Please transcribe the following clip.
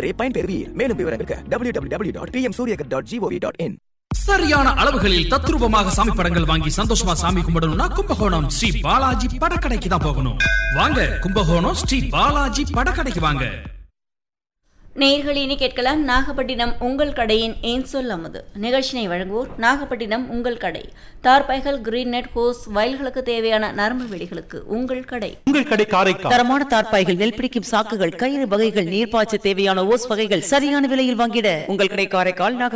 இன்றே பயன்பெறுவீர் மேலும் விவரங்களுக்கு W W W dot PM Suryaghar dot G O V dot in சரியான அளவுகளில் தத்ரூபமாக சாமி படங்கள் வாங்கி சந்தோஷமா சாமி கும்பிடணும்னா கும்பகோணம் ஸ்ரீ பாலாஜி படக்கடைக்கு தான் போகணும் வாங்க கும்பகோணம் ஸ்ரீ பாலாஜி படக்கடைக்கு வாங்க நேயர்கள் இனி கேட்கலாம் நாகப்பட்டினம் உங்கள் கடையின் ஏன் சொல் அமுது நிகழ்ச்சினை வழங்குவோர் நாகப்பட்டினம் உங்கள் கடை தார்பைகள் கிரீன் நெட் ஹோஸ் வயல்களுக்கு தேவையான நரம்பு வெடிகளுக்கு உங்கள் கடை உங்கள் கடை காரைக்கால் தரமான தார்ப்பாய்கள் நெல் பிடிக்கும் சாக்குகள் கயிறு வகைகள் நீர்ப்பாய்ச்ச தேவையான ஓஸ் வகைகள் சரியான விலையில் வாங்கிட உங்கள் கடை காரைக்கால் நாக